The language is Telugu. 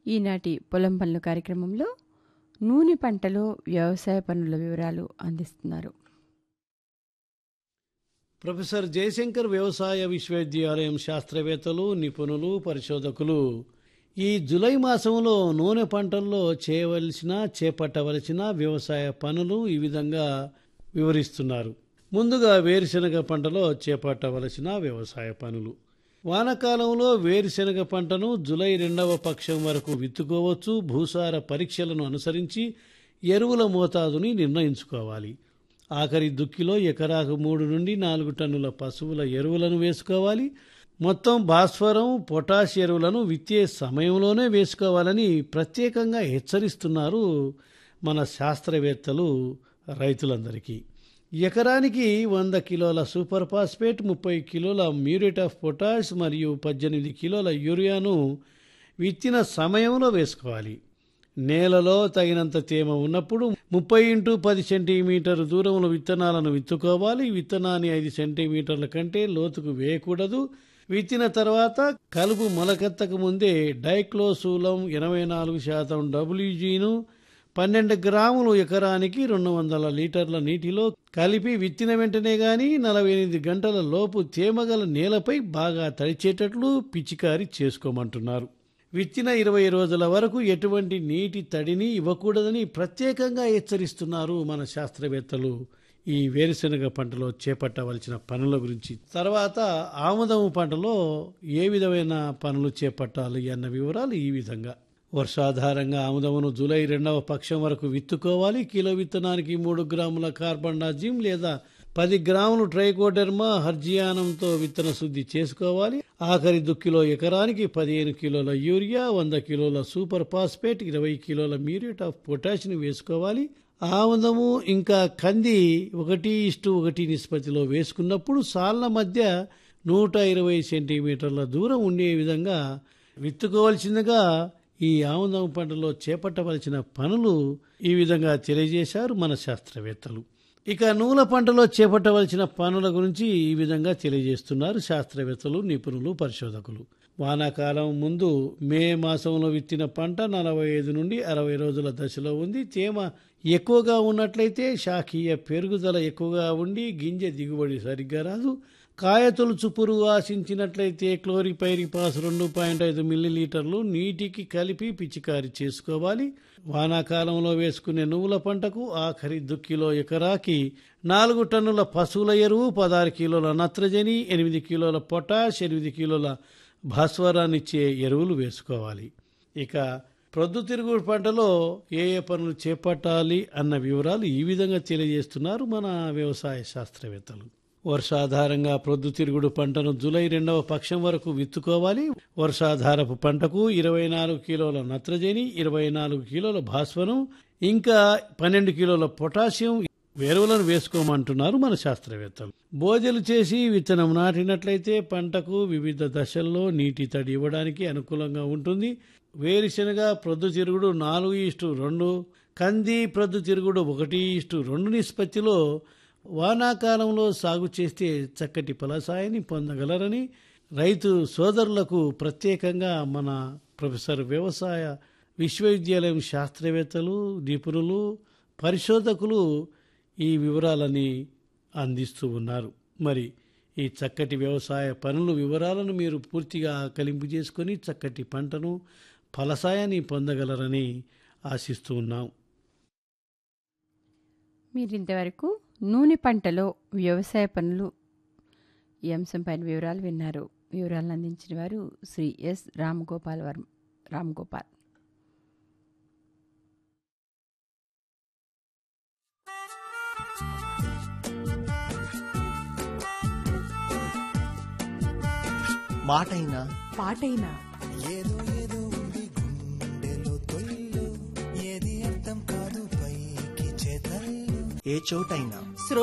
ఈనాటి పొలం పనులు కార్యక్రమంలో నూనె పంటలో వ్యవసాయ పనుల వివరాలు అందిస్తున్నారు ప్రొఫెసర్ జయశంకర్ వ్యవసాయ విశ్వవిద్యాలయం శాస్త్రవేత్తలు నిపుణులు పరిశోధకులు ఈ జులై మాసంలో నూనె పంటల్లో చేయవలసిన చేపట్టవలసిన వ్యవసాయ పనులు ఈ విధంగా వివరిస్తున్నారు ముందుగా వేరుశనగ పంటలో చేపట్టవలసిన వ్యవసాయ పనులు వానాకాలంలో వేరుశనగ పంటను జులై రెండవ పక్షం వరకు విత్తుకోవచ్చు భూసార పరీక్షలను అనుసరించి ఎరువుల మోతాదుని నిర్ణయించుకోవాలి ఆఖరి దుక్కిలో ఎకరాకు మూడు నుండి నాలుగు టన్నుల పశువుల ఎరువులను వేసుకోవాలి మొత్తం భాస్వరం పొటాష్ ఎరువులను విత్తే సమయంలోనే వేసుకోవాలని ప్రత్యేకంగా హెచ్చరిస్తున్నారు మన శాస్త్రవేత్తలు రైతులందరికీ ఎకరానికి వంద కిలోల సూపర్ ఫాస్ఫేట్ ముప్పై కిలోల మ్యూరేట్ ఆఫ్ పొటాష్ మరియు పద్దెనిమిది కిలోల యూరియాను విత్తిన సమయంలో వేసుకోవాలి నేలలో తగినంత తేమ ఉన్నప్పుడు ముప్పై ఇంటూ పది సెంటీమీటర్ దూరంలో విత్తనాలను విత్తుకోవాలి విత్తనాన్ని ఐదు సెంటీమీటర్ల కంటే లోతుకు వేయకూడదు విత్తిన తర్వాత కలుపు మొలకెత్తక ముందే డైక్లోసూలం ఎనభై నాలుగు శాతం డబ్ల్యూజీను పన్నెండు గ్రాములు ఎకరానికి రెండు వందల లీటర్ల నీటిలో కలిపి విత్తిన వెంటనే గాని నలభై ఎనిమిది గంటల లోపు తేమగల నేలపై బాగా తడిచేటట్లు పిచికారి చేసుకోమంటున్నారు విత్తిన ఇరవై రోజుల వరకు ఎటువంటి నీటి తడిని ఇవ్వకూడదని ప్రత్యేకంగా హెచ్చరిస్తున్నారు మన శాస్త్రవేత్తలు ఈ వేరుశనగ పంటలో చేపట్టవలసిన పనుల గురించి తర్వాత ఆముదము పంటలో ఏ విధమైన పనులు చేపట్టాలి అన్న వివరాలు ఈ విధంగా వర్షాధారంగా ఆముదమును జూలై రెండవ పక్షం వరకు విత్తుకోవాలి కిలో విత్తనానికి మూడు గ్రాముల కార్బండాజిమ్ లేదా పది గ్రాములు ట్రైకోడెర్మా హర్జియానంతో విత్తన శుద్ధి చేసుకోవాలి ఆఖరి దుక్కిలో ఎకరానికి పదిహేను కిలోల యూరియా వంద కిలోల సూపర్ ఫాస్ఫేట్ ఇరవై కిలోల మ్యూరేట్ ఆఫ్ పొటాషియం వేసుకోవాలి ఆముదము ఇంకా కంది ఒకటి ఇష్టు ఒకటి నిష్పత్తిలో వేసుకున్నప్పుడు సాళ్ల మధ్య నూట ఇరవై సెంటీమీటర్ల దూరం ఉండే విధంగా విత్తుకోవాల్సిందిగా ఈ ఆముదం పంటలో చేపట్టవలసిన పనులు ఈ విధంగా తెలియజేశారు మన శాస్త్రవేత్తలు ఇక నూల పంటలో చేపట్టవలసిన పనుల గురించి ఈ విధంగా తెలియజేస్తున్నారు శాస్త్రవేత్తలు నిపుణులు పరిశోధకులు వానాకాలం ముందు మే మాసంలో విత్తిన పంట నలభై ఐదు నుండి అరవై రోజుల దశలో ఉంది తేమ ఎక్కువగా ఉన్నట్లయితే శాఖీయ పెరుగుదల ఎక్కువగా ఉండి గింజ దిగుబడి సరిగ్గా రాదు కాయతొలుచు పురుగు ఆశించినట్లయితే క్లోరిపైరిపాస్ రెండు పాయింట్ ఐదు మిల్లీలీటర్లు నీటికి కలిపి పిచికారి చేసుకోవాలి వానాకాలంలో వేసుకునే నువ్వుల పంటకు ఆఖరి దుక్కిలో ఎకరాకి నాలుగు టన్నుల పశువుల ఎరువు పదహారు కిలోల నత్రజని ఎనిమిది కిలోల పొటాష్ ఎనిమిది కిలోల భాస్వరాన్నిచ్చే ఎరువులు వేసుకోవాలి ఇక ప్రొద్దుతిరుగుడు పంటలో ఏ ఏ పనులు చేపట్టాలి అన్న వివరాలు ఈ విధంగా తెలియజేస్తున్నారు మన వ్యవసాయ శాస్త్రవేత్తలు వర్షాధారంగా ప్రొద్దుతిరుగుడు పంటను జూలై రెండవ పక్షం వరకు విత్తుకోవాలి వర్షాధారపు పంటకు ఇరవై నాలుగు కిలోల నత్రజని ఇరవై నాలుగు కిలోల భాస్వరం ఇంకా పన్నెండు కిలోల పొటాషియం ఎరువులను వేసుకోమంటున్నారు మన శాస్త్రవేత్తలు బోజలు చేసి విత్తనం నాటినట్లయితే పంటకు వివిధ దశల్లో నీటి తడి ఇవ్వడానికి అనుకూలంగా ఉంటుంది వేరుశనగ ప్రొద్దుతిరుగుడు నాలుగు ఇష్టు రెండు కంది ప్రొద్దుతిరుగుడు ఒకటి ఇష్టు రెండు నిష్పత్తిలో వానాకాలంలో సాగు చేస్తే చక్కటి ఫలసాయాన్ని పొందగలరని రైతు సోదరులకు ప్రత్యేకంగా మన ప్రొఫెసర్ వ్యవసాయ విశ్వవిద్యాలయం శాస్త్రవేత్తలు నిపుణులు పరిశోధకులు ఈ వివరాలని అందిస్తూ ఉన్నారు మరి ఈ చక్కటి వ్యవసాయ పనులు వివరాలను మీరు పూర్తిగా కలింపు చేసుకొని చక్కటి పంటను ఫలసాయాన్ని పొందగలరని ఆశిస్తూ ఉన్నాం మీరింతవరకు నూనె పంటలో వ్యవసాయ పనులు ఈ అంశంపైన వివరాలు విన్నారు వివరాలను అందించిన వారు శ్రీ ఎస్ రామగోపాల్ వర్మ రామగోపాల్ మాటైనా పాటైనా ఏదో ఏదో ఉంది గుండెలో తొలిలో ఏది అర్థం కాదు పైకి చేతల్లో ఏ చోటైనా